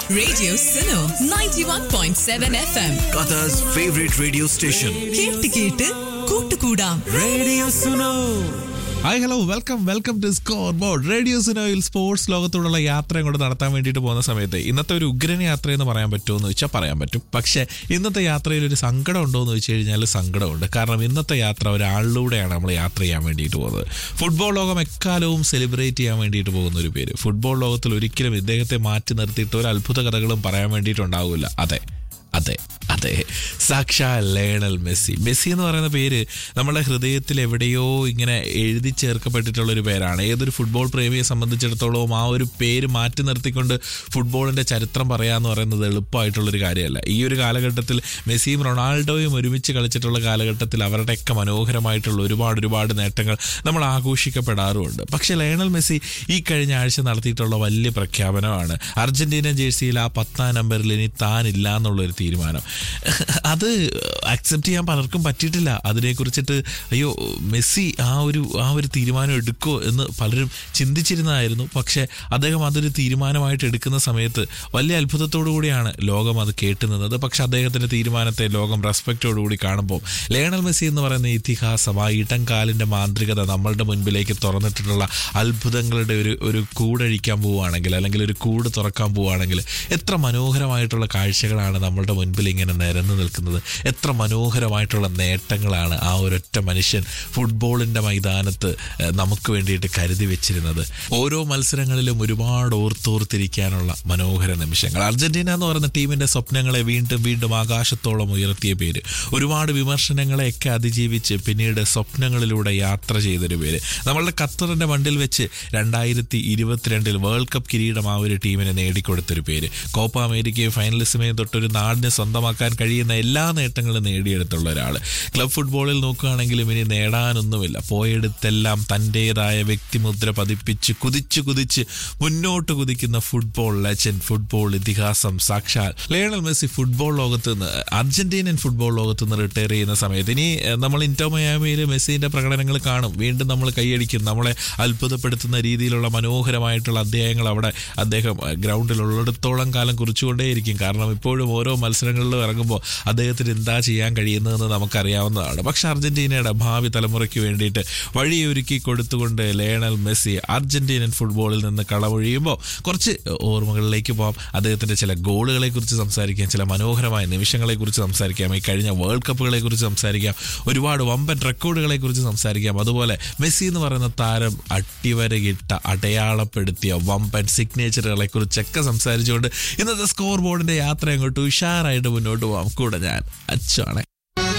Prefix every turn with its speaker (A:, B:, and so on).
A: Radio Suno 91.7 FM.
B: Qatar's favorite radio station.
A: കേട്ട് കേട്ട് കൂട്ടുകൂടാം
B: Radio Suno.
C: Hi hello welcome welcome to score board radio സിനോയിൽ sports ലോകത്തോടുള്ള യാത്രയും കൂടെ നടത്താൻ വേണ്ടിയിട്ട് പോകുന്ന സമയത്ത് ഇന്നത്തെ ഒരു ഉഗ്രൻ യാത്ര എന്ന് പറയാൻ പറ്റുമോ എന്ന് ചോദിച്ചാൽ പറയാൻ പറ്റും പക്ഷേ ഇന്നത്തെ യാത്രയിൽ ഒരു സങ്കടം ഉണ്ടോ എന്ന് ചോദിച്ചു കഴിഞ്ഞാൽ സങ്കടമുണ്ട് കാരണം ഇന്നത്തെ യാത്ര ഒരാളിലൂടെയാണ് നമ്മൾ യാത്ര ചെയ്യാൻ വേണ്ടിയിട്ട് പോകുന്നത് ഫുട്ബോൾ ലോകം എക്കാലവും സെലിബ്രേറ്റ് ചെയ്യാൻ വേണ്ടിയിട്ട് പോകുന്ന ഒരു പേര് ഫുട്ബോൾ ലോകത്തിൽ ഒരിക്കലും ഇദ്ദേഹത്തെ മാറ്റി നിർത്തിയിട്ട് ഒരു അത്ഭുത കഥകളും പറയാൻ വേണ്ടിയിട്ടുണ്ടാവില്ല അതെ അതെ അതെ സാക്ഷാ ലേണൽ മെസ്സി മെസ്സി എന്ന് പറയുന്ന പേര് നമ്മുടെ ഹൃദയത്തിൽ എവിടെയോ ഇങ്ങനെ എഴുതി ചേർക്കപ്പെട്ടിട്ടുള്ള ഒരു പേരാണ് ഏതൊരു ഫുട്ബോൾ പ്രേമിയെ സംബന്ധിച്ചിടത്തോളം ആ ഒരു പേര് മാറ്റി നിർത്തിക്കൊണ്ട് ഫുട്ബോളിന്റെ ചരിത്രം പറയാന്ന് പറയുന്നത് എളുപ്പമായിട്ടുള്ളൊരു കാര്യമല്ല ഈ ഒരു കാലഘട്ടത്തിൽ മെസ്സിയും റൊണാൾഡോയും ഒരുമിച്ച് കളിച്ചിട്ടുള്ള കാലഘട്ടത്തിൽ അവരുടെയൊക്കെ മനോഹരമായിട്ടുള്ള ഒരുപാട് ഒരുപാട് നേട്ടങ്ങൾ നമ്മൾ ആഘോഷിക്കപ്പെടാറുമുണ്ട് പക്ഷേ ലയണൽ മെസ്സി ഈ കഴിഞ്ഞ ആഴ്ച നടത്തിയിട്ടുള്ള വലിയ പ്രഖ്യാപനമാണ് അർജന്റീന ജേഴ്സിയിൽ ആ പത്താം നമ്പറിൽ ഇനി താനില്ല എന്നുള്ളൊരു തീരുമാനം അത് അക്സെപ്റ്റ് ചെയ്യാൻ പലർക്കും പറ്റിയിട്ടില്ല അതിനെക്കുറിച്ചിട്ട് അയ്യോ മെസ്സി ആ ഒരു ആ ഒരു തീരുമാനം എടുക്കുമോ എന്ന് പലരും ചിന്തിച്ചിരുന്നതായിരുന്നു പക്ഷേ അദ്ദേഹം അതൊരു തീരുമാനമായിട്ട് എടുക്കുന്ന സമയത്ത് വലിയ അത്ഭുതത്തോടു കൂടിയാണ് ലോകം അത് കേട്ടുനിന്നത് പക്ഷെ അദ്ദേഹത്തിന്റെ തീരുമാനത്തെ ലോകം റെസ്പെക്റ്റോടുകൂടി കാണുമ്പോൾ ലയണൽ മെസ്സി എന്ന് പറയുന്ന ഇതിഹാസം ആ ഇടംകാലിന്റെ മാന്ത്രികത നമ്മളുടെ മുൻപിലേക്ക് തുറന്നിട്ടുള്ള അത്ഭുതങ്ങളുടെ ഒരു ഒരു കൂടഴിക്കാൻ പോവുകയാണെങ്കിൽ അല്ലെങ്കിൽ ഒരു കൂട് തുറക്കാൻ പോവുകയാണെങ്കിൽ എത്ര മനോഹരമായിട്ടുള്ള കാഴ്ചകളാണ് നമ്മളുടെ മുൻപിൽ ഇങ്ങനെ നിരന്നു നിൽക്കുന്നത് എത്ര മനോഹരമായിട്ടുള്ള നേട്ടങ്ങളാണ് ആ ഒരൊറ്റ മനുഷ്യൻ ഫുട്ബോളിന്റെ മൈതാനത്ത് ഏഹ്, നമുക്ക് വേണ്ടിയിട്ട് കരുതി വെച്ചിരുന്നത് ഓരോ മത്സരങ്ങളിലും ഒരുപാട് ഓർത്തോർത്തിരിക്കാനുള്ള മനോഹര നിമിഷങ്ങൾ അർജന്റീന എന്ന് പറയുന്ന ടീമിന്റെ സ്വപ്നങ്ങളെ വീണ്ടും വീണ്ടും ആകാശത്തോളം ഉയർത്തിയ പേര് ഒരുപാട് വിമർശനങ്ങളെയൊക്കെ അതിജീവിച്ച് പിന്നീട് സ്വപ്നങ്ങളിലൂടെ യാത്ര ചെയ്തൊരു പേര് നമ്മളുടെ ഖത്തറിന്റെ മണ്ടിൽ വെച്ച് രണ്ടായിരത്തി ഇരുപത്തിരണ്ടിൽ വേൾഡ് കപ്പ് കിരീടം ആ ഒരു ടീമിന് നേടിക്കൊടുത്തൊരു പേര് കോപ്പ അമേരിക്കയും ഫൈനലിസ്റ്റുമേയും തൊട്ടൊരു നാടിനെ സ്വന്തമാക്കാൻ കഴിയുന്ന എല്ലാ നേട്ടങ്ങളും നേടിയെടുത്തുള്ള ഒരാൾ ക്ലബ് ഫുട്ബോളിൽ നോക്കുകയാണെങ്കിലും ഇനി നേടാനൊന്നുമില്ല പോയെടുത്തെല്ലാം തൻ്റെതായ വ്യക്തിമുദ്ര പതിപ്പിച്ച് കുതിച്ച് കുതിച്ച് മുന്നോട്ട് കുതിക്കുന്ന ഫുട്ബോൾ ലെജൻഡ് ഫുട്ബോൾ ഇതിഹാസം സാക്ഷാൽ ലയണൽ മെസ്സി ഫുട്ബോൾ ലോകത്ത് നിന്ന് അർജന്റീനൻ ഫുട്ബോൾ ലോകത്ത് നിന്ന് റിട്ടയർ ചെയ്യുന്ന സമയത്ത് ഇനി ഏഹ്, നമ്മൾ ഇന്റർ മയാമിയിൽ മെസ്സിന്റെ പ്രകടനങ്ങൾ കാണും വീണ്ടും നമ്മൾ കൈയടിക്കും നമ്മളെ അത്ഭുതപ്പെടുത്തുന്ന രീതിയിലുള്ള മനോഹരമായിട്ടുള്ള അധ്യായങ്ങൾ അവിടെ അദ്ദേഹം ഏഹ്, ഗ്രൗണ്ടിൽ ഉള്ളിടത്തോളം കാലം കുറിച്ചുകൊണ്ടേയിരിക്കും കാരണം ഇപ്പോഴും ഓരോ മത്സരങ്ങളിലും ഇറങ്ങുമ്പോൾ അദ്ദേഹത്തിന് എന്താ ചെയ്യാൻ കഴിയുന്നതെന്ന് നമുക്കറിയാവുന്നതാണ് പക്ഷെ അർജന്റീനയുടെ ഭാവി തലമുറയ്ക്ക് വേണ്ടിയിട്ട് വഴിയൊരുക്കി കൊടുത്തുകൊണ്ട് ലയണൽ മെസ്സി അർജന്റീനൻ ഫുട്ബോളിൽ നിന്ന് കളവൊഴിയുമ്പോൾ കുറച്ച് ഓർമ്മകളിലേക്ക് പോകാം അദ്ദേഹത്തിന്റെ ചില ഗോളുകളെ കുറിച്ച് സംസാരിക്കാം ചില മനോഹരമായ നിമിഷങ്ങളെ കുറിച്ച് സംസാരിക്കാം ഈ കഴിഞ്ഞ വേൾഡ് കപ്പുകളെ കുറിച്ച് സംസാരിക്കാം ഒരുപാട് വമ്പൻ റെക്കോർഡുകളെ കുറിച്ച് സംസാരിക്കാം അതുപോലെ മെസ്സി എന്ന് പറയുന്ന താരം അട്ടിവരകിട്ട അടയാളപ്പെടുത്തിയ വമ്പൻ സിഗ്നേച്ചറുകളെ കുറിച്ചൊക്കെ സംസാരിച്ചുകൊണ്ട് ഇന്നത്തെ സ്കോർ ബോർഡിന്റെ യാത്ര അങ്ങോട്ട് ഉഷാറായിട്ട് മുന്നോട്ട് പോകാം കൂടെ ഞാൻ അച്ചാണ്